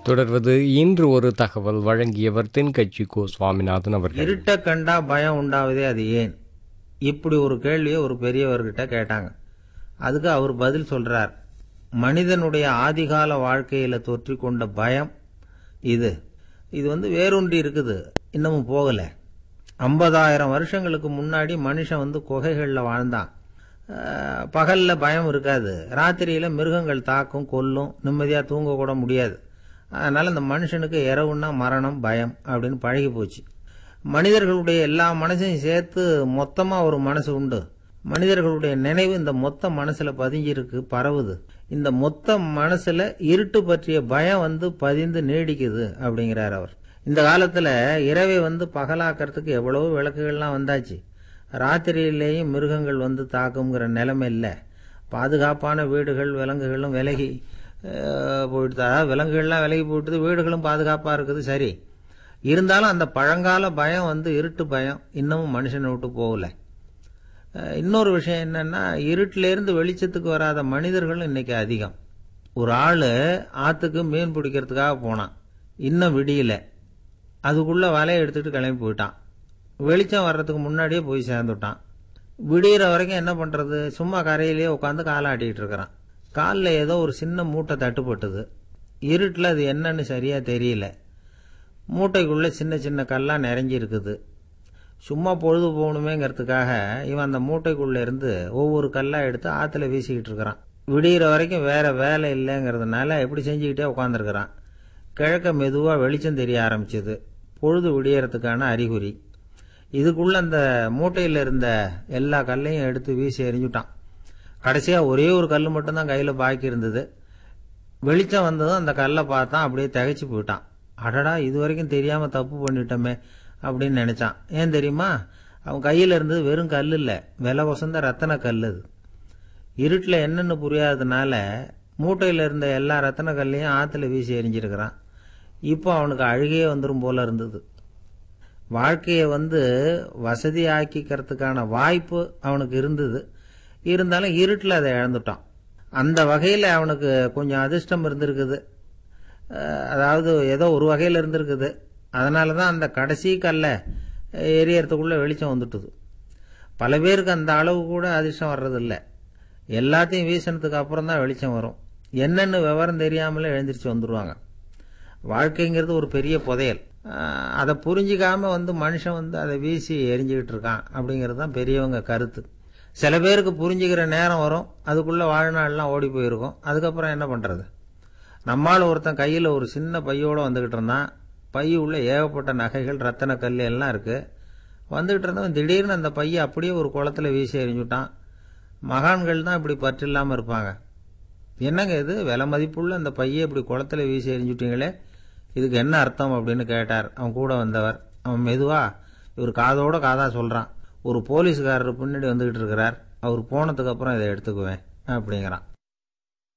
தொடர்வது இன்று ஒரு தகவல் வழங்கியவர் தென்கட்சி கோ சுவாமிநாதன் அவர்கள் இருட்ட கண்டா பயம் உண்டாவதே அது ஏன் இப்படி ஒரு கேள்வியை ஒரு பெரியவர்கிட்ட கேட்டாங்க அதுக்கு அவர் பதில் சொல்றார் மனிதனுடைய ஆதிகால வாழ்க்கையில தொற்றிக் கொண்ட பயம் இது இது வந்து வேரூன்றி இருக்குது இன்னமும் போகல ஐம்பதாயிரம் வருஷங்களுக்கு முன்னாடி மனுஷன் வந்து குகைகளில் வாழ்ந்தான் அஹ், பகல்ல பயம் இருக்காது ராத்திரியில மிருகங்கள் தாக்கும் கொல்லும் நிம்மதியா தூங்க கூட முடியாது அதனால இந்த மனுஷனுக்கு இரவுன்னா மரணம் பயம் அப்படின்னு பழகி போச்சு மனிதர்களுடைய எல்லா மனசையும் சேர்த்து மொத்தமா ஒரு மனசு உண்டு மனிதர்களுடைய நினைவு இந்த மொத்த மனசுல பதிஞ்சிருக்கு பரவுது இந்த மொத்த மனசுல இருட்டு பற்றிய பயம் வந்து பதிந்து நீடிக்குது அப்படிங்கிறார் அவர் இந்த காலத்துல இரவை வந்து பகலாக்கிறதுக்கு எவ்வளவோ விளக்குகள்லாம் வந்தாச்சு ராத்திரியிலேயும் மிருகங்கள் வந்து தாக்குங்கிற நிலைமை இல்லை பாதுகாப்பான வீடுகள் விலங்குகளும் விலகி அஹ், போயிடுது அதாவது விலங்குகள்லாம் விலகி போயிட்டுது வீடுகளும் பாதுகாப்பாக இருக்குது சரி இருந்தாலும் அந்த பழங்கால பயம் வந்து இருட்டு பயம் இன்னமும் மனுஷனை விட்டு போகல அஹ், இன்னொரு விஷயம் என்னன்னா இருட்டிலேருந்து வெளிச்சத்துக்கு வராத மனிதர்களும் இன்னைக்கு அதிகம் ஒரு ஆள் ஆற்றுக்கு மீன் பிடிக்கிறதுக்காக போனான் இன்னும் விடியல அதுக்குள்ள வலையை எடுத்துட்டு கிளம்பி போயிட்டான் வெளிச்சம் வர்றதுக்கு முன்னாடியே போய் சேர்ந்துட்டான் விடியிற வரைக்கும் என்ன பண்றது சும்மா கரையிலேயே உட்காந்து காலாட்டிட்டு இருக்கிறான் காலில் ஏதோ ஒரு சின்ன மூட்டை தட்டுப்பட்டது இருட்டில் அது என்னன்னு சரியா தெரியல மூட்டைக்குள்ள சின்ன சின்ன கல்லாம் நிறைஞ்சி இருக்குது சும்மா பொழுது போகணுமேங்கிறதுக்காக இவன் அந்த மூட்டைக்குள்ள இருந்து ஒவ்வொரு கல்லா எடுத்து ஆத்துல வீசிக்கிட்டு இருக்கிறான் விடியிற வரைக்கும் வேற வேலை இல்லைங்கிறதுனால எப்படி செஞ்சுக்கிட்டே உட்காந்துருக்கிறான் கிழக்க மெதுவா வெளிச்சம் தெரிய ஆரம்பிச்சது பொழுது விடியறதுக்கான அறிகுறி இதுக்குள்ள அந்த மூட்டையில இருந்த எல்லா கல்லையும் எடுத்து வீசி எறிஞ்சுட்டான் கடைசியா ஒரே ஒரு கல் மட்டும்தான் கையில பாக்கி இருந்தது வெளிச்சம் வந்ததும் அந்த கல்லை பார்த்தான் அப்படியே திகைச்சு போயிட்டான் அடடா இது வரைக்கும் தெரியாம தப்பு பண்ணிட்டோமே அப்படின்னு நினைச்சான் ஏன் தெரியுமா அவன் கையில இருந்தது வெறும் கல் இல்ல விலை வசந்த ரத்தன கல் அது இருட்டில் என்னன்னு புரியாததுனால மூட்டையில் இருந்த எல்லா ரத்தன கல்லையும் ஆற்றுல வீசி எறிஞ்சிருக்கிறான் இப்போ அவனுக்கு அழுகையே வந்துடும் போல இருந்தது வாழ்க்கையை வந்து வசதி ஆக்கிக்கிறதுக்கான வாய்ப்பு அவனுக்கு இருந்தது இருந்தாலும் இருட்டில் அதை இழந்துட்டான் அந்த வகையில் அவனுக்கு கொஞ்சம் அதிர்ஷ்டம் இருந்திருக்குது அஹ் அதாவது ஏதோ ஒரு வகையில் இருந்திருக்குது அதனால தான் அந்த கடைசி கல்லை எரியறதுக்குள்ளே வெளிச்சம் வந்துட்டுது பல பேருக்கு அந்த அளவு கூட அதிர்ஷ்டம் வர்றதில்ல எல்லாத்தையும் வீசினதுக்கு அப்புறம் தான் வெளிச்சம் வரும் என்னன்னு விவரம் தெரியாமலே எழுந்திரிச்சு வந்துடுவாங்க வாழ்க்கைங்கிறது ஒரு பெரிய புதையல் ஆஹ் அதை புரிஞ்சிக்காம வந்து மனுஷன் வந்து அதை வீசி எரிஞ்சுக்கிட்டு இருக்கான் அப்படிங்கிறது தான் பெரியவங்க கருத்து சில பேருக்கு புரிஞ்சுக்கிற நேரம் வரும் அதுக்குள்ள வாழ்நாள்லாம் ஓடி போயிருக்கும் அதுக்கப்புறம் என்ன பண்றது நம்மால் ஒருத்தன் கையில் ஒரு சின்ன பையோட வந்துகிட்டு இருந்தான் பை உள்ள ஏகப்பட்ட நகைகள் ரத்தன கல் எல்லாம் இருக்கு வந்துகிட்டு இருந்தவன் திடீர்னு அந்த பையை அப்படியே ஒரு குளத்துல வீசி எறிஞ்சுட்டான் மகான்கள் தான் இப்படி பற்று இல்லாம இருப்பாங்க என்னங்க இது விலை மதிப்புள்ள அந்த பையை இப்படி குளத்துல வீசி எறிஞ்சுட்டீங்களே இதுக்கு என்ன அர்த்தம் அப்படின்னு கேட்டார் அவன் கூட வந்தவர் அவன் மெதுவா இவர் காதோட காதா சொல்றான் ஒரு போலீஸ்காரர் பின்னாடி வந்துகிட்டு இருக்கிறார் அவர் போனதுக்கு அப்புறம் இதை எடுத்துக்குவேன் அப்படிங்கிறான்